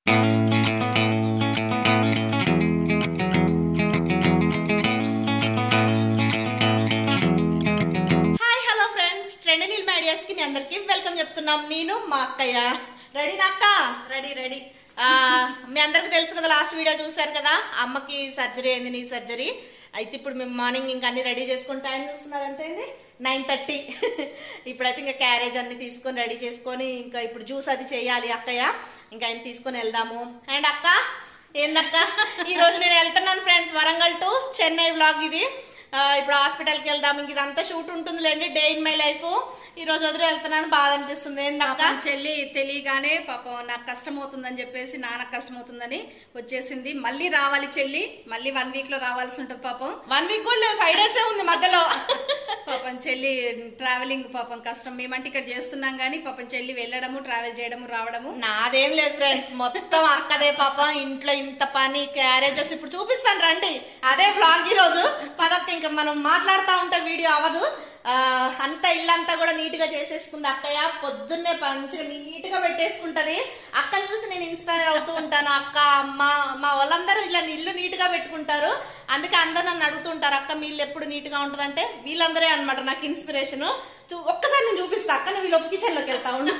Hi hello friends trend Neel medias కి మీ అందరికి వెల్కమ్ చెప్తున్నాం నేను మా అక్కయ్య రెడీ అక్క రెడీ రెడీ ఆ, మీ అందరికి తెలుసు కదా లాస్ట్ వీడియో చూసారు కదా అమ్మకి సర్జరీ అయింది నీ సర్జరీ అయితే ఇప్పుడు మేము మార్నింగ్ ఇంకా అన్ని రెడీ చేసుకుని టైం చూస్తున్నారంటే నైన్ థర్టీ ఇప్పుడైతే ఇంకా క్యారేజ్ అన్ని తీసుకొని రెడీ చేసుకొని ఇంకా ఇప్పుడు జ్యూస్ అది చేయాలి అక్కయ్య ఇంకా ఆయన తీసుకొని వెళ్దాము అండ్ అక్క ఏందక్క ఈ రోజు నేను వెళ్తున్నాను friends Warangal to Chennai vlog ఇది ఆ, ఇప్పుడు హాస్పిటల్కి వెళ్దాం ఇంక ఇదంతా షూట్ ఉంటుందిలేండి డే ఇన్ మై లైఫ్ ఈ రోజు వదిలి వెళ్తున్నాను బాధ అనిపిస్తుంది ఏందక్క పాపం చెల్లి తెలియగానే పాపం నాకు కష్టం అవుతుందని చెప్పేసి నాన్నకు కష్టం అవుతుందని వచ్చేసింది మళ్ళీ రావాలి చెల్లి మళ్ళీ వన్ వీక్ లో రావాల్సి ఉంటుంది పాపం వన్ వీక్ కూడా లేదు ఫైవ్ డేస్ ఉంది మధ్యలో పాపం చెల్లి ట్రావెలింగ్ పాపం కష్టం మేమంటే ఇక్కడ చేస్తున్నాం గానీ పాపం చెల్లి వెళ్ళడము ట్రావెల్ చేయడము రావడము నాదేం లేదు ఫ్రెండ్స్ మొత్తం అక్కదే పాప ఇంట్లో ఇంత పని క్యారేజెస్ ఇప్పుడు చూపిస్తాను రండి అదే వ్లాగ్ ఈ రోజు పదక్క ఇంకా మనం మాట్లాడుతా ఉంటే వీడియో అవ్వదు ఆ, అంతా ఇల్లంతా కూడా నీట్ గా చేసేసుకుంది అక్కయ్య పొద్దున్నే మంచిగా నీట్ గా పెట్టేసుకుంటది అక్కని చూసి నేను ఇన్స్పైర్ అవుతూ ఉంటాను అక్క అమ్మ మా వాళ్ళందరూ ఇలా ఇల్లు నీట్ గా పెట్టుకుంటారు అందుకే అందరు నన్ను అడుగుతుంటారు అక్క మీ ఇల్లు ఎప్పుడు నీట్ గా ఉంటదంటే వీళ్ళందరే అన్నమాట నాకు ఇన్స్పిరేషన్ ఒక్కసారి నేను చూపిస్తా అక్క నువ్వు వీళ్ళు కిచెన్ లోకి వెళ్తా ఉన్నా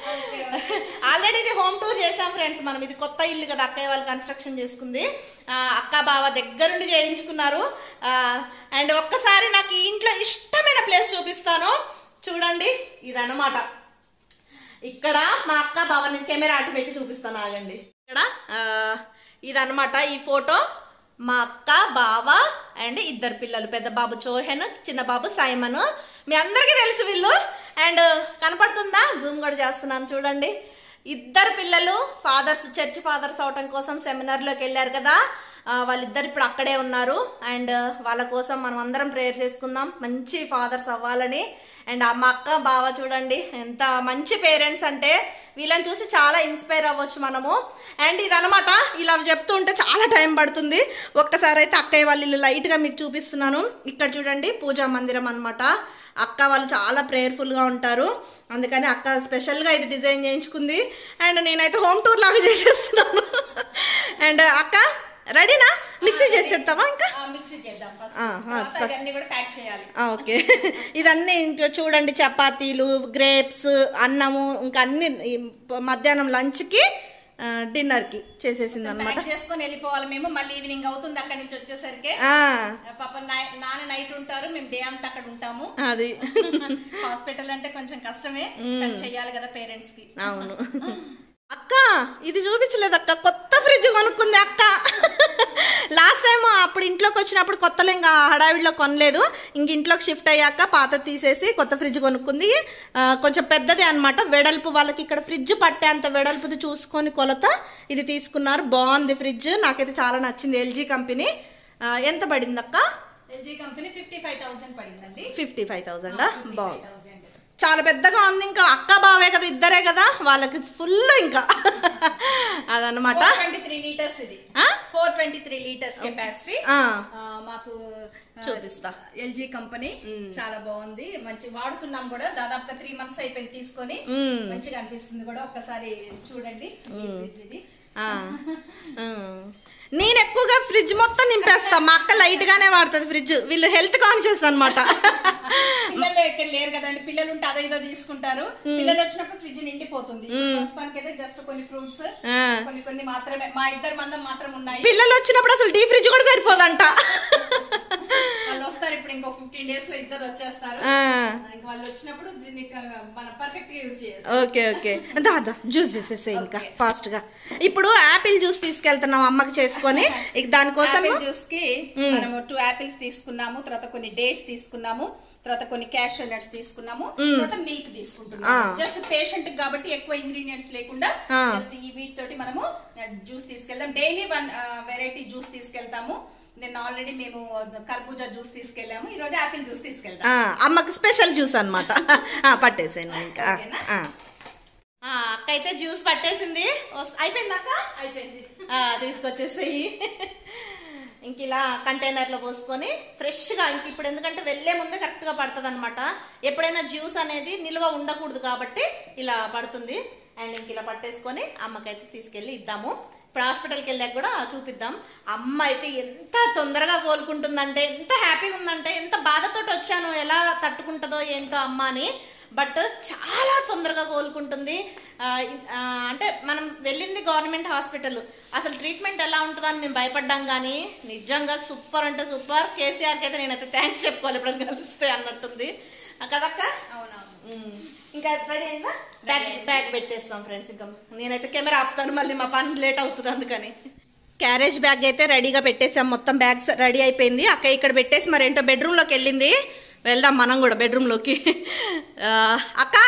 ఆల్రెడీ ఇది హోమ్ టూర్ చేసాం ఫ్రెండ్స్ మనం ఇది కొత్త ఇల్లు కదా అక్కయ్య వాళ్ళు కన్స్ట్రక్షన్ చేసుకుంది ఆ, అక్క బావ దగ్గరుండి చేయించుకున్నారు అండ్ ఒక్కసారి నాకు ఈ ఇంట్లో ఇష్టమైన ప్లేస్ చూపిస్తాను చూడండి ఇదన్నమాట ఇక్కడ మా అక్క బావ నేను కెమెరా అటు పెట్టి చూపిస్తాను ఆగండి ఇక్కడ ఆ, ఇదన్నమాట ఈ ఫోటో మా అక్క బావ అండ్ ఇద్దరు పిల్లలు పెద్ద బాబు చోహెన్ చిన్న బాబు సైమన్ మీ అందరికీ తెలుసు వీళ్ళు అండ్ కనపడుతుందా జూమ్ కూడా చేస్తున్నాను చూడండి ఇద్దరు పిల్లలు ఫాదర్స్ చర్చ్ ఫాదర్స్ అవటం కోసం సెమినార్లోకి వెళ్ళారు కదా ఆ, వాళ్ళిద్దరు ఇప్పుడు అక్కడే ఉన్నారు అండ్ వాళ్ళ కోసం మనం అందరం ప్రేయర్ చేసుకుందాం మంచి ఫాదర్స్ అవ్వాలని అండ్ ఆ మా అక్క బావ చూడండి ఎంత మంచి పేరెంట్స్ అంటే వీళ్ళని చూసి చాలా ఇన్స్పైర్ అవ్వచ్చు మనము అండ్ ఇదనమాట ఇలా చెప్తూ ఉంటే చాలా టైం పడుతుంది ఒక్కసారి అయితే అక్కయ్య వాళ్ళు ఇల్లు లైట్గా మీకు చూపిస్తున్నాను ఇక్కడ చూడండి పూజా మందిరం అనమాట అక్క వాళ్ళు చాలా ప్రేయర్ఫుల్గా ఉంటారు అందుకని అక్క స్పెషల్గా ఇది డిజైన్ చేయించుకుంది అండ్ నేనైతే హోమ్ టూర్ లాగా చేసేస్తున్నాను అండ్ అక్క రెడీనా మిక్సీ చేసేస్తావా ఇంకా మిక్సీ చేద్దాం ఫస్ట్ ఆ, ఆ, తర్వాత ఇవన్నీ కూడా ప్యాక్ చేయాలి ఆ, ఓకే ఇదన్నీ ఇంట్లో చూడండి చపాతీలు గ్రేప్స్ అన్నము ఇంకా అన్ని ఈ మధ్యాహ్నం లంచ్కి డిన్నర్కి చేసేసింది అనమాట ప్యాక్ చేసుకొని వెళ్ళిపోవాలి మేము మళ్ళీ ఈవినింగ్ అవుతుంది అక్కడి నుంచి వచ్చేసరికి పాప నాన్న నైట్ ఉంటారు మేము డే అంతా అక్కడ ఉంటాము అది హాస్పిటల్ అంటే కొంచెం కష్టమే కానీ చెయ్యాలి కదా పేరెంట్స్ కి అవును అక్క ఇది చూపించలేదు అక్క కొత్త ఫ్రిడ్జ్ కొనుక్కుంది అక్క లాస్ట్ టైం అప్పుడు ఇంట్లోకి వచ్చినప్పుడు కొత్తలో ఇంకా హడావిడిలో కొనలేదు ఇంక ఇంట్లోకి షిఫ్ట్ అయ్యాక పాత తీసేసి కొత్త ఫ్రిడ్జ్ కొనుక్కుంది ఆ, కొంచెం పెద్దది అన్నమాట వెడల్పు వాళ్ళకి ఇక్కడ ఫ్రిడ్జ్ పట్టేంత వెడల్పుది చూసుకొని కొలత ఇది తీసుకున్నారు బాగుంది ఫ్రిడ్జ్ నాకైతే చాలా నచ్చింది ఎల్జీ కంపెనీ ఆ, ఎంత పడింది అక్క LG company fifty five thousand పడిందండి ఫిఫ్టీ ఫైవ్ థౌజండా బాగుంది చాలా పెద్దగా ఉంది ఇంకా అక్క బావే కదా ఇద్దరే కదా వాళ్ళకి ఫుల్ ఇంకా అదనమాట ట్వంటీ త్రీ లీటర్స్ ఇది ఆ? Four twenty three litres capacity ఆ, మాకు చూపిస్తా. ఎల్జీ కంపెనీ చాలా బాగుంది మంచి వాడుతున్నాం కూడా దాదాపుగా త్రీ మంత్స్ అయిపోయింది తీసుకొని మ్మ్. మంచిగా అనిపిస్తుంది కూడా ఒక్కసారి చూడండి ఈ fridge ఇది ఆ, ఆ. నేను ఎక్కువగా ఫ్రిడ్జ్ మొత్తం నింపేస్తా మా అక్క లైట్ గానే వాడుతుంది ఫ్రిడ్జ్ వీళ్ళు హెల్త్ కాన్షియస్ అనమాట పిల్లలు ఇక్కడ లేరు కదండి పిల్లలు ఉంటే అదో ఇదో తీసుకుంటారు పిల్లలు వచ్చినప్పుడు ఫ్రిడ్జ్ నిండిపోతుంది ప్రస్తుతానికి అయితే జస్ట్ కొన్ని ఫ్రూట్స్ కొన్ని కొన్ని మాత్రమే మా ఇద్దరు మందం మాత్రం ఉన్నాయి పిల్లలు వచ్చినప్పుడు అసలు డీ ఫ్రిడ్జ్ కూడా సరిపోదంట వాళ్ళు వస్తారు ఇప్పుడు ఇంకో ఫిఫ్టీన్ డేస్ లో ఇద్దరు వచ్చేస్తారు ఆ, ఇంకా వాళ్ళు వచ్చినప్పుడు దీన్ని క- మనం పర్ఫెక్ట్ గా యూజ్ చేయాలి ఓకే ఓకే దాదా జ్యూస్ చేసేసే ఇంకా ఫాస్ట్ గా ఇప్పుడు యాపిల్ జ్యూస్ తీసుకెళ్తున్నాం అమ్మకి చేసుకొని ఇక దానికోసం ఆపిల్ జ్యూస్ కి మనము టూ ఆపిల్స్ తీసుకున్నాము తర్వాత కొన్ని డేట్స్ తీసుకున్నాము తర్వాత కొన్ని క్యాష్ నట్స్ తీసుకున్నాము తర్వాత మిల్క్ తీసుకుంటున్నాము జస్ట్ పేషెంట్ కాబట్టి ఎక్కువ ఇంగ్రీడియంట్స్ లేకుండా ఆ. జస్ట్ ఈ వీట్ తోటి మనము జ్యూస్ తీసుకెళ్దాం డైలీ వన్ వెరైటీ జ్యూస్ తీసుకెళ్తాము నేను ఆల్రెడీ మేము కర్బూజా జ్యూస్ తీసుకెళ్ళాము ఈ రోజు ఆపిల్ జ్యూస్ తీసుకెళ్దాం ఆ, అమ్మకి స్పెషల్ జ్యూస్ అనమాట పట్టేసాను ఇంకా ఓకేనా? ఆ. ఆ, అక్క అయితే జ్యూస్ పట్టేసింది వస్- అయిపోయిందా అక్క అయిపోయింది ఆ, తీసుకొచ్చేసేయి ఇంక ఇలా కంటైనర్ లో పోసుకొని ఫ్రెష్ గా ఇంక ఇప్పుడు ఎందుకంటే వెళ్లే ముందే కరెక్ట్ గా పడుతుంది అనమాట ఎప్పుడైనా జ్యూస్ అనేది నిల్వ ఉండకూడదు కాబట్టి ఇలా పడుతుంది అండ్ ఇంక ఇలా పట్టేసుకొని అమ్మకైతే తీసుకెళ్ళి ఇద్దాము ఇప్పుడు హాస్పిటల్కి వెళ్ళాక కూడా చూపిద్దాం అమ్మ అయితే ఎంత తొందరగా కోలుకుంటుందంటే ఎంత హ్యాపీగా ఉందంటే ఎంత బాధతోటి వచ్చాను ఎలా తట్టుకుంటుందో ఏంటో అమ్మ అని బట్ చాలా తొందరగా కోలుకుంటుంది ఆ, ఆ, అంటే మనం వెళ్ళింది గవర్నమెంట్ హాస్పిటల్ అసలు ట్రీట్మెంట్ ఎలా ఉంటుందో అని మేము భయపడ్డాం కానీ నిజంగా సూపర్ అంటే సూపర్ కేసీఆర్కి అయితే నేనైతే థ్యాంక్స్ చెప్పుకోవాలి ఎప్పుడైనా కలిస్తే అన్నట్టుంది ఆ, కదక్క అవునవును ఉమ్. ఇంకా రెడీ అయిందా బ్యాగ్ బ్యాగ్ పెట్టేస్తాం ఫ్రెండ్స్ ఇంకా నేనైతే కెమెరా ఆపుతాను మళ్ళీ మా పని లేట్ అవుతుంది అందుకని క్యారేజ్ బ్యాగ్ అయితే రెడీగా పెట్టేసాం మొత్తం బ్యాగ్స్ రెడీ అయిపోయింది అక్క ఇక్కడ పెట్టేసి మరి ఏంటో బెడ్రూమ్ లోకి వెళ్ళింది వెళ్దాం మనం కూడా బెడ్రూమ్ లోకి ఆ, అక్క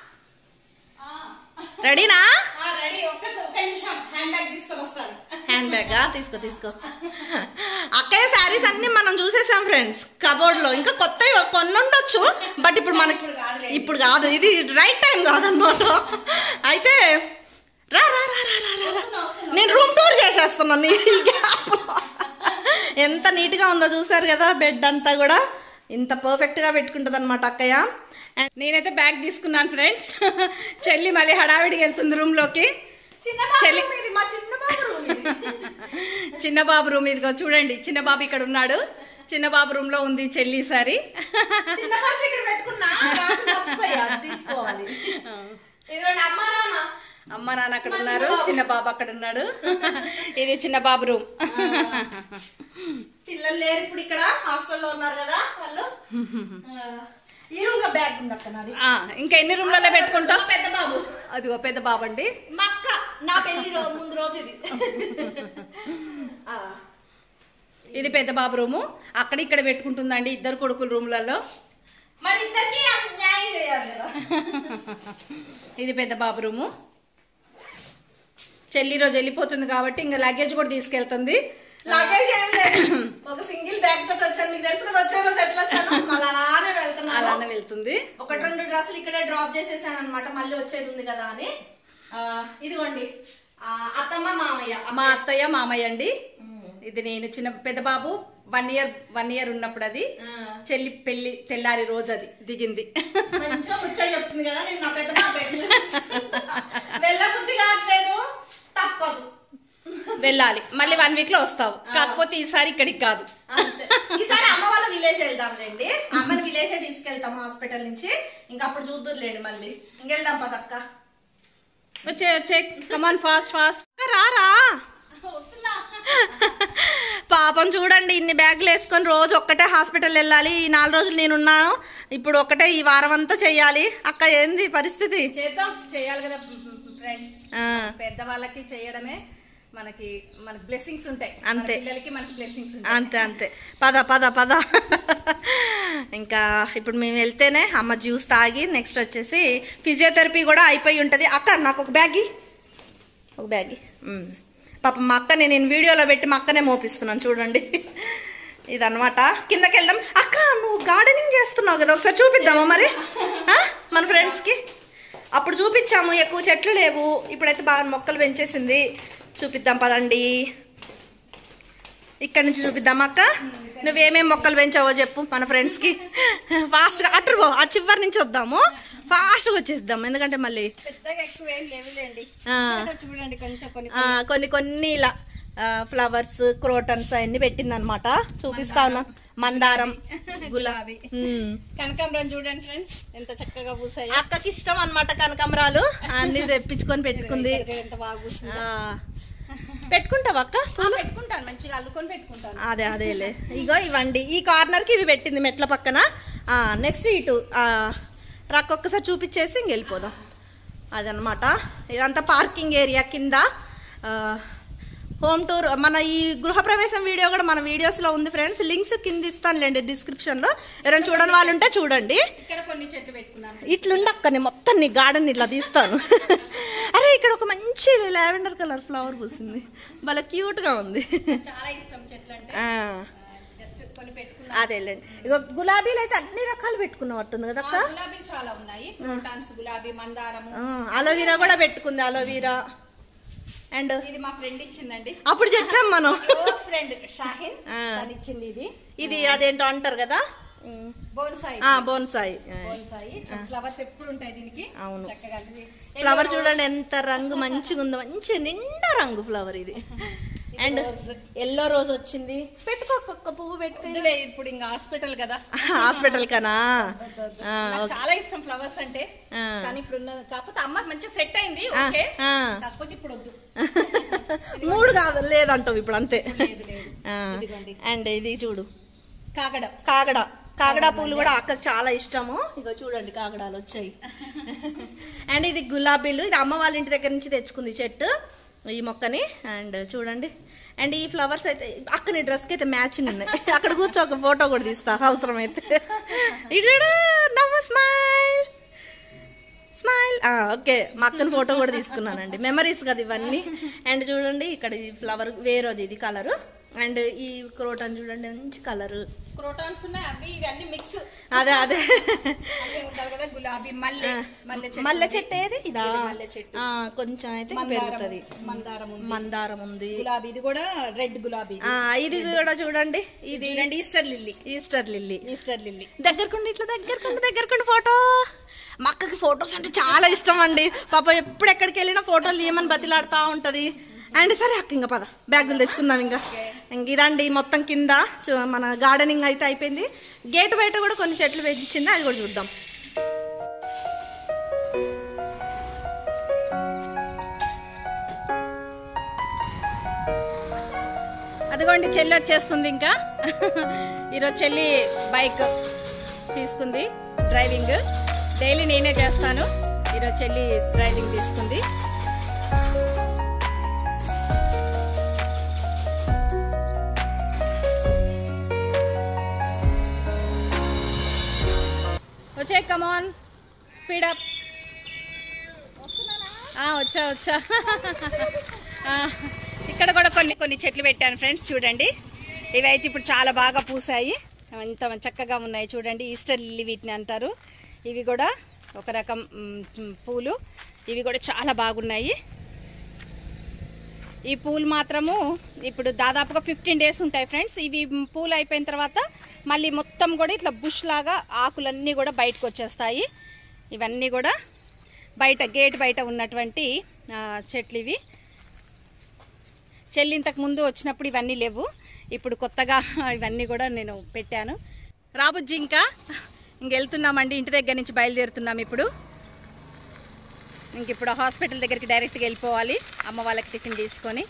రెడీనా రెడీ ఒక్క ఒక్క నిమిషం హ్యాండ్ బ్యాగ్ తీసుకొని వస్తాను హ్యాండ్ బ్యాగా తీసుకో తీసుకో అక్కయ్య శారీస్ అన్ని మనం చూసేసాం ఫ్రెండ్స్ కబోర్డ్ లో ఇంకా కొత్త కొన్ని ఉండొచ్చు బట్ ఇప్పుడు మనకి ఇప్పుడు కాదులేండి. ఇప్పుడు కాదు ఇది రైట్ టైం కాదనమాట అయితే రా రా రా రా రా, రా రా నేను రూమ్ టూర్ చేసేస్తున్నాను ఈ gap లో. ఎంత నీట్ గా ఉందో చూసారు కదా బెడ్ అంతా కూడా ఇంత పర్ఫెక్ట్ గా పెట్టుకుంటది అనమాట అక్కయ్య And నేనైతే బ్యాగ్ తీసుకున్నాను ఫ్రెండ్స్ చెల్లి మళ్ళీ హడావిడికి వెళ్తుంది రూమ్ లోకి చిన్న బాబు చెల్లి. room ఇది, మా చిన్న బాబు room ఇది. చిన్న బాబు రూమ్ ఇదిగో చూడండి చిన్న బాబు ఇక్కడ ఉన్నాడు చిన్న బాబు రూమ్ లో ఉంది చెల్లి సారి చిన్న పర్స్ ఇక్కడ పెట్టుకున్నా రాత్రి మర్చిపోయా అది తీసుకోవాలి ఇదిగోండి అమ్మ నాన్న అమ్మ నాన్న అక్కడ ఉన్నారు చిన్న బాబు అక్కడ ఉన్నాడు ఇది చిన్న బాబు రూమ్ పిల్లలు లేరు ఇప్పుడు ఇక్కడ హాస్టల్లో ఉన్నారు కదా వాళ్ళు ఆ, ఈ రూమ్ లో బ్యాగ్ ఉంది అక్క నాది ఆ, ఇంకా ఎన్ని రూమ్లలో పెట్టుకుంటాం మా పెద్ద బాబు అదిగో పెద్ద బాబు అండి మా అక్క నా పెళ్లి రోజు ముందు రోజు ఇది ఆ, ఇది పెద్ద బాబు రూము అక్కడ ఇక్కడ పెట్టుకుంటుందండి ఇద్దరు కొడుకుల రూమ్లలో మరి ఇద్దరికి న్యాయం చేయాలి కదా ఇది పెద్ద బాబు రూము చెల్లి రోజు వెళ్ళిపోతుంది కాబట్టి ఇంకా లగేజ్ కూడా తీసుకెళ్తుంది లగేజ్ ఏం లేదు ఒక సింగిల్ బ్యాగ్ తోటి వచ్చాను మీకు తెలుసు కదా వచ్చే రోజు ఎట్లా వచ్చాను మళ్ళీ అలానే వెళ్తున్నాను అలానే వెళ్తుంది ఒకటి రెండు డ్రెస్సులు ఇక్కడే డ్రాప్ చేసేసాను అనమాట మళ్ళీ వచ్చేది ఉంది కదా అని ఆ, ఇదిగోండి ఆ, అత్తమ్మ మామయ్య మా అత్తయ్య మామయ్య అండి ఇది నేను చిన్న పెద్ద బాబు వన్ ఇయర్ వన్ ఇయర్ ఉన్నప్పుడు అది ఆ, చెల్లి పెళ్లి తెల్లారి రోజు అది దిగింది మంచిగా ముచ్చట చెప్తుంది కదా నేను నా పెద్ద బాబు బెడ్ వెళ్ళబుద్ధి కావట్లేదు తప్పదు వెళ్ళాలి మళ్ళీ వన్ వీక్ లో వస్తావు కాకపోతే ఈసారి ఇక్కడికి కాదు అంతే. ఈసారి అమ్మ వాళ్ళ విలేజ్ వెళ్దాంలేండి అమ్మని విలేజే తీసుకెళ్తాం హాస్పిటల్ నుంచి ఇంకా అప్పుడు చూద్దురులేండి మళ్ళీ ఇంకెళ్దాం పదక్క వచ్చే వచ్చే కమాన్ ఫాస్ట్ ఫాస్ట్ రారా పాపం చూడండి ఇన్ని బ్యాగులు వేసుకొని రోజు ఒక్కటే హాస్పిటల్ వెళ్ళాలి ఈ నాలుగు రోజులు నేను ఉన్నాను ఇప్పుడు ఒక్కటే ఈ వారం అంతా చెయ్యాలి అక్క ఏంది పరిస్థితి చేద్దాం చేయాలి కదా ఫ్రెండ్స్ ఆ, పెద్ద వాళ్ళకి చేయడమే మనకి మనకి బ్లెస్సింగ్స్ ఉంటాయి మన అంతే. పిల్లలకి మనకి బ్లెస్సింగ్స్ ఉంటాయి అంతే అంతే పద పద పద ఇంకా ఇప్పుడు మేము వెళ్తేనే అమ్మ జ్యూస్ తాగి నెక్స్ట్ వచ్చేసి ఫిజియోథెరపీ కూడా అయిపోయి ఉంటుంది అక్క నాకు ఒక బ్యాగ్ ఇయ్యి. ఒక బ్యాగ్ ఇయ్యి. ఉమ్. పాపం మా అక్కని నేను వీడియోలో పెట్టి మా అక్కనే మోపిస్తున్నాను చూడండి ఇదన్నమాట కిందకి వెళ్దాం అక్క నువ్వు గార్డెనింగ్ చేస్తున్నావు కదా ఒకసారి చూపిద్దామా మరి ఆ? మన ఫ్రెండ్స్కి అప్పుడు చూపించాము ఎక్కువ చెట్లు లేవు ఇప్పుడైతే బాగా మొక్కలు పెంచేసింది చూపిద్దాం పదండి ఇక్కడ నుంచి చూపిద్దాం అక్క నువ్వేమేం మొక్కలు పెంచావో చెప్పు మన ఫ్రెండ్స్ కి ఫాస్ట్ గా అటు పో ఆ చివరి నుంచి వద్దాము ఫాస్ట్ గా వచ్చేద్దాం ఎందుకంటే మళ్ళీ పెద్దగా ఎక్కువ ఏం లేవులేండి ఆ. ఇక్కడ చూడండి కొంచెం కొన్ని ఆ, కొన్ని కొన్ని ఇలా ఫ్లవర్స్ క్రోటన్స్ అవన్నీ పెట్టింది అనమాట చూపిస్తా ఉన్నా మందారం గులాబీ ఉమ్. కనకాంబరం చూడండి ఫ్రెండ్స్ ఎంత చక్కగా పూసాయి అక్కకి ఇష్టం అనమాట కనకాంబరాలు అన్ని తెప్పించుకొని పెట్టుకుంది ఎంత బాగా పూసింది ఆ, పెట్టుకుంటావా అక్క పెట్టుకుంటాను మంచిగా అల్లుకొని పెట్టుకుంటాను అదే అదేలే ఇగో ఇవ్వండి ఈ కార్నర్ కి ఇవి పెట్టింది మెట్ల పక్కన నెక్స్ట్ ఇటు ఆ, రక్క ఒక్కసారి చూపించేసి ఇంక వెళ్ళిపోదాం అదనమాట ఇదంతా పార్కింగ్ ఏరియా కింద హోమ్ టూర్ మన ఈ గృహప్రవేశం వీడియో కూడా మన వీడియోస్ లో ఉంది ఫ్రెండ్స్ లింక్స్ కింద ఇస్తానులేండి డిస్క్రిప్షన్ లో ఎవరైనా చూడని వాళ్ళు ఉంటే చూడండి ఇక్కడ కొన్ని చెట్లు పెట్టుకున్నాను ఇట్లుండక్కని మొత్తం నీ గార్డెన్ ఇట్లా తీస్తాను అరే ఇక్కడ ఒక మంచి లావెండర్ కలర్ ఫ్లవర్ పూసింది భలే క్యూట్ గా ఉంది చాలా ఇష్టం చెట్లు అంటే ఆ, జస్ట్ కొన్ని పెట్టుకున్నాను అదేలేండి ఇగో గులాబీలు అయితే అన్ని రకాలు పెట్టుకున్నట్టుంది కదా అక్క గులాబీలు చాలా ఉన్నాయి క్రోటాన్స్ గులాబీ మందారము ఆ, అలోవీరా కూడా పెట్టుకుంది అలోవీరా అండ్ ఇది మా ఫ్రెండ్ ఇచ్చిందండి అప్పుడు చెప్పాం మనం క్లోజ్ ఫ్రెండ్ షాహిన్ ఆ. తను ఇచ్చింది ఇది ఇది అదేంటో అంటారు కదా బోన్సాయి బోన్సాయి బోన్సాయి ఫ్లవర్స్ ఎప్పుడు ఉంటాయి దీనికి అవును. చక్కగా ఇది ఫ్లవర్ చూడండి ఎంత రంగు మంచిగా ఉందో మంచి నిండా రంగు ఫ్లవర్ ఇది అండ్ ఎల్లో రోజ్ వచ్చింది పెట్టుకో ఒక్కొక్క పువ్వు పెట్టుకో ఇందులో ఇప్పుడు ఇంకా హాస్పిటల్ కదా హాస్పిటల్ కనా ఆ, నాకు చాలా ఇష్టం ఫ్లవర్స్ అంటే ఆ. కానీ ఇప్పుడు ఉన్న కాకపోతే అమ్మ మంచిగా సెట్ అయింది ఆ, ఓకే ఆ. కాకపోతే ఇప్పుడు వద్దు మూడు కాదు లేదంటావు ఇప్పుడు అంతే లేదు లేదు ఆ, ఇదిగోండి. అండ్ ఇది చూడు కాగడ కాగడ కాగడ పూలు కూడా అక్కకు చాలా ఇష్టము ఇగో చూడండి కాగడాలు వచ్చాయి అండ్ ఇది గులాబీలు ఇది అమ్మ వాళ్ళ ఇంటి దగ్గర నుంచి తెచ్చుకుంది చెట్టు ఈ మొక్కని అండ్ చూడండి అండ్ ఈ ఫ్లవర్స్ అయితే అక్కని డ్రెస్కి అయితే మ్యాచింగ్ ఉన్నాయి అక్కడ కూర్చో ఒక ఫోటో కూడా తీస్తా అవసరం అయితే ఇటు నవ్వు స్మైల్ స్మైల్ ఓకే మా అక్కని ఫోటో కూడా తీసుకున్నానండి మెమరీస్ కదా ఇవన్నీ అండ్ చూడండి ఇక్కడ ఈ ఫ్లవర్ వేరేది ఇది కలరు అండ్ ఈ క్రోటన్ చూడండి మంచి కలరు క్రోటాన్స్ ఉన్నాయి అవి ఇవన్నీ మిక్స్ అదే అదే అన్నీ ఉండాలి కదా గులాబీ మల్లె మల్లె చెట్టు మల్లె ఉంది. చెట్టు ఏది ఇదా ఇది మల్లె చెట్టు ఆ, కొంచెం అయితే మందారం పెరుగుతుంది మందారం ఉంది మందారం ఉంది గులాబీ ఇది కూడా రెడ్ గులాబీ ఆ, ఇది కూడా చూడండి ఇది చూడండి Easter lily Easter lily Easter lily దగ్గరకుండి ఇట్లా దగ్గరకుండి దగ్గరకుండి ఫోటో మా అక్కకి ఫొటోస్ అంటే చాలా ఇష్టం అండి పాప ఎప్పుడు ఎక్కడికి వెళ్ళినా ఫోటోలు తీయమని బతిలాడుతూ ఉంటది అండ్ సరే అక్క ఇంకా పద బ్యాగులు తెచ్చుకుందాం ఇంకా ఇంక ఇదండి మొత్తం కింద చూ- మన గార్డెనింగ్ అయితే అయిపోయింది గేట్ బయట కూడా కొన్ని చెట్లు పెంచింది అది కూడా చూద్దాం అదిగోండి చెల్లి వచ్చేస్తుంది ఇంకా ఈరోజు చెల్లి బైక్ తీసుకుంది డ్రైవింగ్ డైలీ నేనే చేస్తాను ఈరోజు చెల్లి డ్రైవింగ్ తీసుకుంది వచ్చే కమాన్ స్పీడ్ అప్ వచ్చా వచ్చా ఆ, ఇక్కడ కూడా కొన్ని కొన్ని చెట్లు పెట్టాను ఫ్రెండ్స్ చూడండి ఇవి అయితే ఇప్పుడు చాలా బాగా పూసాయి ఎంత చక్కగా ఉన్నాయి చూడండి ఈస్టర్ లిల్లీ వీటిని అంటారు ఇవి కూడా ఒక రకం మ్, పూలు ఇవి కూడా చాలా బాగున్నాయి ఈ పూలు మాత్రము ఇప్పుడు దాదాపుగా ఫిఫ్టీన్ డేస్ ఉంటాయి ఫ్రెండ్స్ ఇవి పూలు అయిపోయిన తర్వాత మళ్ళీ మొత్తం కూడా ఇట్లా బుష్ లాగా ఆకులన్నీ కూడా బయటకు వచ్చేస్తాయి ఇవన్నీ కూడా బయట గేట్ బయట ఉన్నటువంటి ఆ, చెట్లు ఇవి చెల్లి ఇంతకు ముందు వచ్చినప్పుడు ఇవన్నీ లేవు ఇప్పుడు కొత్తగా ఇవన్నీ కూడా నేను పెట్టాను రాబుజ్జి ఇంకా ఇంకెళ్తున్నామండి ఇంటి దగ్గర నుంచి బయలుదేరుతున్నాం ఇప్పుడు ఇంక ఇప్పుడు హాస్పిటల్ దగ్గరికి డైరెక్ట్గా వెళ్ళిపోవాలి అమ్మ వాళ్ళకి టిఫిన్ తీసుకొని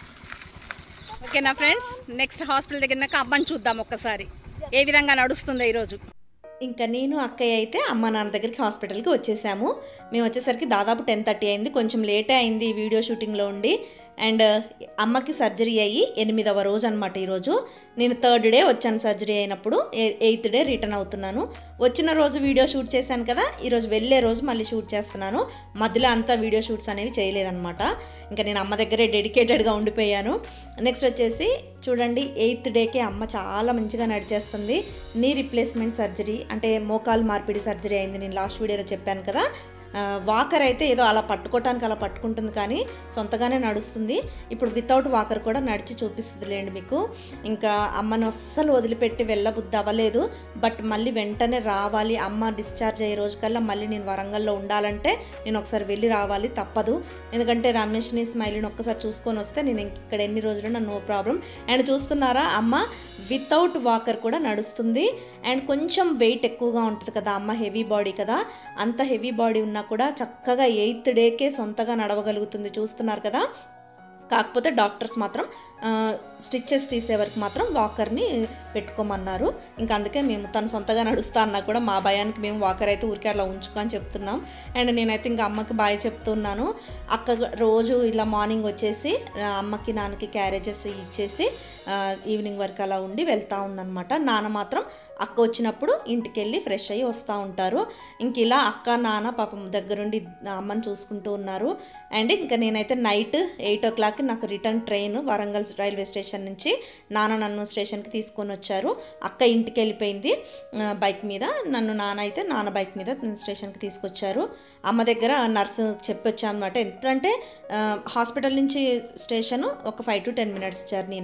ఓకేనా ఫ్రెండ్స్ నెక్స్ట్ హాస్పిటల్ దగ్గర అమ్మని చూద్దాం ఒక్కసారి ఏ విధంగా నడుస్తుందో ఈరోజు ఇంకా నేను అక్కయ్య అయితే అమ్మ నాన్న దగ్గరికి హాస్పిటల్కి వచ్చేసాము మేము వచ్చేసరికి దాదాపు టెన్ థర్టీ అయింది కొంచెం లేటే అయింది ఈ వీడియో షూటింగ్లో ఉండి అండ్ అమ్మకి సర్జరీ అయ్యి ఎనిమిదవ రోజు అనమాట ఈరోజు నేను థర్డ్ డే వచ్చాను సర్జరీ అయినప్పుడు ఎయిత్ డే రిటర్న్ అవుతున్నాను వచ్చిన రోజు వీడియో షూట్ చేశాను కదా ఈరోజు వెళ్ళే రోజు మళ్ళీ షూట్ చేస్తున్నాను మధ్యలో అంతా వీడియో షూట్స్ అనేవి చేయలేదన్నమాట ఇంకా నేను అమ్మ దగ్గరే డెడికేటెడ్గా ఉండిపోయాను నెక్స్ట్ వచ్చేసి చూడండి ఎయిత్ డేకి అమ్మ చాలా మంచిగా నడిచేస్తుంది నీ రిప్లేస్మెంట్ సర్జరీ అంటే మోకాలు మార్పిడి సర్జరీ అయింది నేను లాస్ట్ వీడియోలో చెప్పాను కదా ఆ, వాకర్ అయితే ఏదో అలా పట్టుకోవటానికి అలా పట్టుకుంటుంది కానీ సొంతగానే నడుస్తుంది ఇప్పుడు వితౌట్ వాకర్ కూడా నడిచి చూపిస్తుంది లేండి మీకు ఇంకా అమ్మను అస్సలు వదిలిపెట్టి వెళ్ళబుద్ధి అవ్వలేదు బట్ మళ్ళీ వెంటనే రావాలి అమ్మ డిశ్చార్జ్ అయ్యే రోజుకల్లా మళ్ళీ నేను వరంగల్లో ఉండాలంటే నేను ఒకసారి వెళ్ళి రావాలి తప్పదు ఎందుకంటే రమేష్ని స్మైలీని ఒక్కసారి చూసుకొని వస్తే నేను ఇంక ఇక్కడ ఎన్ని రోజులు నో ప్రాబ్లం అండ్ చూస్తున్నారా అమ్మ వితౌట్ వాకర్ కూడా నడుస్తుంది అండ్ కొంచెం వెయిట్ ఎక్కువగా ఉంటుంది కదా అమ్మ హెవీ బాడీ కదా అంత హెవీ బాడీ ఉన్నా కూడా చక్కగా ఎయిత్ డేకే సొంతగా నడవగలుగుతుంది చూస్తున్నారు కదా కాకపోతే డాక్టర్స్ మాత్రం స్టిచ్చెస్ తీసే వరకు మాత్రం వాకర్ని పెట్టుకోమన్నారు ఇంకా అందుకే మేము తను సొంతగా నడుస్తా అన్నా కూడా మా భయానికి మేము వాకర్ అయితే ఊరికే అలా ఉంచుకో అని చెప్తున్నాం అండ్ నేనైతే ఇంకా అమ్మకి బాయ్ చెప్తున్నాను అక్క రోజు ఇలా మార్నింగ్ వచ్చేసి ఆ, అమ్మకి నాన్నకి క్యారేజెస్ ఇచ్చేసి ఆ, ఈవినింగ్ వరకు అలా ఉండి వెళ్తూ ఉందన్నమాట నాన్న మాత్రం అక్క వచ్చినప్పుడు ఇంటికి వెళ్ళి ఫ్రెష్ అయ్యి వస్తూ ఉంటారు ఇంక ఇలా అక్క నాన్న పాపం దగ్గరుండి అమ్మని చూసుకుంటూ ఉన్నారు అండ్ ఇంకా నేనైతే నైట్ ఎయిట్ ఓ క్లాక్కి నాకు return train Warangal railway station నుంచి నాన్న నన్ను స్టేషన్కి తీసుకొని వచ్చారు అక్క ఇంటికి వెళ్ళిపోయింది ఆ, బైక్ మీద నన్ను నాన్న అయితే నాన్న బైక్ మీద స్టేషన్కి తీసుకొచ్చారు అమ్మ దగ్గర నర్సు చెప్పొచ్చా అనమాట ఎంత అంటే ఆ, హాస్పిటల్ నుంచి స్టేషన్ ఒక ఫైవ్ టు టెన్ మినిట్స్ జర్నీనే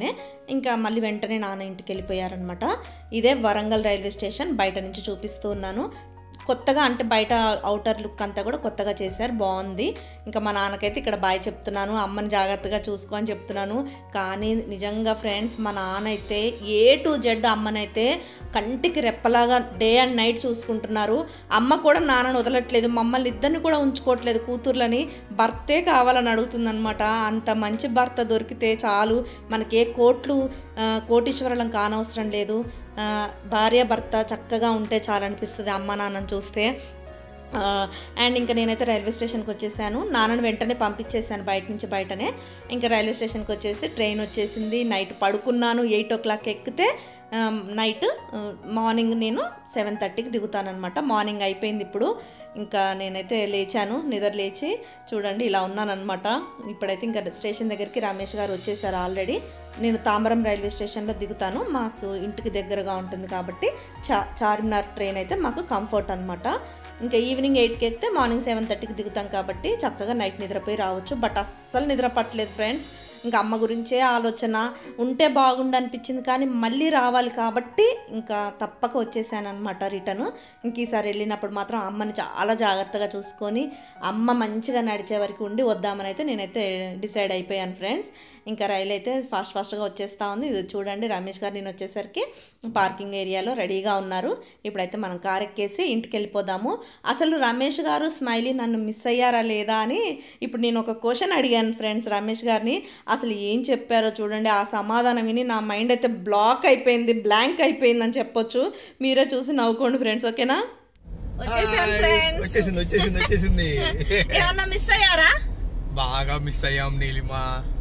ఇంకా మళ్ళీ వెంటనే నాన్న ఇంటికి వెళ్ళిపోయారనమాట ఇదే వరంగల్ రైల్వే స్టేషన్ బయట నుంచి చూపిస్తూ ఉన్నాను కొత్తగా అంటే బయట అవుటర్ లుక్ అంతా కూడా కొత్తగా చేశారు బాగుంది ఇంకా మా నాన్నకైతే ఇక్కడ బాయ్ చెప్తున్నాను అమ్మని జాగ్రత్తగా చూసుకో అని చెప్తున్నాను కానీ నిజంగా ఫ్రెండ్స్ మా నాన్న అయితే ఏ టు జెడ్ అమ్మనైతే కంటికి రెప్పలాగా డే అండ్ నైట్ చూసుకుంటున్నారు అమ్మ కూడా నాన్నను వదలట్లేదు మమ్మల్ని ఇద్దరిని కూడా ఉంచుకోవట్లేదు కూతుర్లని భర్తే కావాలని అడుగుతుందనమాట అంత మంచి భర్త దొరికితే చాలు మనకి ఏ కోట్లు ఆ, కోటీశ్వరులం కానవసరం లేదు ఆ, భార్య భర్త చక్కగా ఉంటే చాలు అనిపిస్తుంది అమ్మ నాన్నని చూస్తే ఆ, అండ్ ఇంకా నేనైతే రైల్వే స్టేషన్కి వచ్చేసాను నాన్నని వెంటనే పంపించేసాను బయట నుంచి బయటనే ఇంకా రైల్వే స్టేషన్కి వచ్చేసి ట్రైన్ వచ్చేసింది నైట్ పడుకున్నాను ఎయిట్ ఓ క్లాక్ ఎక్కితే ఆ, నైట్ ఆ, మార్నింగ్ నేను సెవెన్ థర్టీకి దిగుతానమాట మార్నింగ్ అయిపోయింది ఇప్పుడు ఇంకా నేనైతే లేచాను నిద్ర లేచి చూడండి ఇలా ఉన్నానన్నమాట ఇప్పుడైతే ఇంకా స్టేషన్ దగ్గరికి రమేష్ గారు వచ్చేసారు ఆల్రెడీ నేను తాంబరం రైల్వే స్టేషన్లో దిగుతాను మాకు ఇంటికి దగ్గరగా ఉంటుంది కాబట్టి చా చార్మినార్ ట్రైన్ అయితే మాకు కంఫర్ట్ అనమాట ఇంకా ఈవినింగ్ ఎయిట్కి ఎక్కితే మార్నింగ్ సెవెన్ థర్టీకి దిగుతాం కాబట్టి చక్కగా నైట్ నిద్రపోయి రావచ్చు బట్ అస్సలు నిద్ర పట్టలేదు ఫ్రెండ్స్ ఇంకా అమ్మ గురించే ఆలోచన ఉంటే బాగుండు అనిపించింది కానీ మళ్ళీ రావాలి కాబట్టి ఇంకా తప్పక వచ్చేసాను అనమాట రిటర్న్ ఇంక ఈసారి వెళ్ళినప్పుడు మాత్రం అమ్మని చాలా జాగ్రత్తగా చూసుకొని అమ్మ మంచిగా నడిచే వరకు ఉండి వద్దామని అయితే నేనైతే డిసైడ్ అయిపోయాను ఫ్రెండ్స్ ఇంకా రైలు అయితే ఫాస్ట్ ఫాస్ట్గా వచ్చేస్తా ఉంది ఇది చూడండి రమేష్ గారు నేను వచ్చేసరికి పార్కింగ్ ఏరియాలో రెడీగా ఉన్నారు ఇప్పుడైతే మనం కార్ ఎక్కేసి ఇంటికి వెళ్ళిపోదాము అసలు రమేష్ గారు స్మైలీ నన్ను మిస్ అయ్యారా లేదా అని ఇప్పుడు నేను ఒక క్వశ్చన్ అడిగాను ఫ్రెండ్స్ రమేష్ గారిని అసలు ఏం చెప్పారో చూడండి ఆ సమాధానం విని నా మైండ్ అయితే బ్లాక్ అయిపోయింది బ్లాంక్ అయిపోయింది అని చెప్పొచ్చు మీరే చూసి నవ్వుకోండి ఫ్రెండ్స్ ఓకేనా వచ్చేసాను హాయ్. ఫ్రెండ్స్ వచ్చేసింది వచ్చేసింది వచ్చేసింది ఏమన్నా మిస్ అయ్యారా బాగా మిస్ అయ్యాం నీలిమ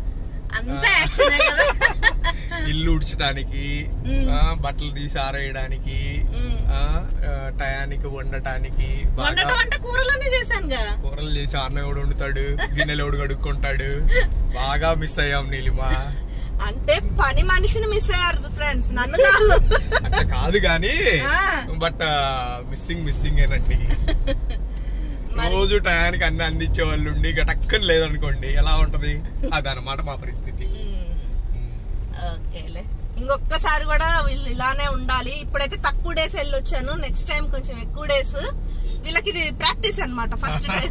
అంతా యాక్షన్ కదా ఇల్లు ఉడ్చడానికి మ్మ్. ఆ, బట్టలు తీసి ఆరేయడానికి మ్మ్. ఆ, ఆ, టయానికి వండటానికి బాగా వండటం అంటే కూరలోనే చేశానుగా కూరలు చేసి అన్నం ఎవడు వండుతాడు గిన్నెలు ఎవడు కడుక్కుంటాడు బాగా మిస్ అయ్యాం నీలిమ అంటే పని మనిషిని మిస్ అయ్యారు ఫ్రెండ్స్ నన్ను కాదు అట్లా కాదు గాని ఆ. బట్ మిస్సింగ్ మిస్సింగ్ ఏనండి రోజు టయానికి అన్ని అందించే వాళ్ళు ఉండి గటక్కని లేదనుకోండి ఎలా ఉంటది అదనమాట మా పరిస్థితి ఓకేలే ఇంకొకసారి కూడా వీళ్ళు ఇలానే ఉండాలి ఇప్పుడైతే తక్కువ డేస్ వెళ్ళొచ్చాను నెక్స్ట్ టైం కొంచెం ఎక్కువ డేస్ వీళ్ళకి ఇది ప్రాక్టీస్ అన్నమాట ఫస్ట్ టైం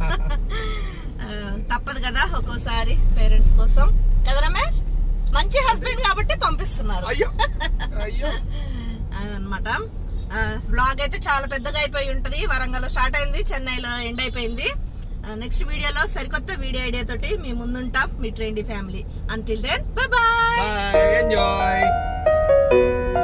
తప్పదు కదా ఒక్కోసారి పేరెంట్స్ కోసం కదా రమేష్ మంచి హస్బెండ్ కాబట్టి పంపిస్తున్నారు అయ్యో అయ్యో అనమాట వ్లాగ్ అయితే చాలా పెద్దగా అయిపోయి ఉంటది వరంగల్ స్టార్ట్ అయింది చెన్నైలో ఎండ్ అయిపోయింది నెక్స్ట్ వీడియోలో సరికొత్త వీడియో ఐడియా తోటి మీ ముందుంటాం మీ trendy family until then bye bye bye enjoy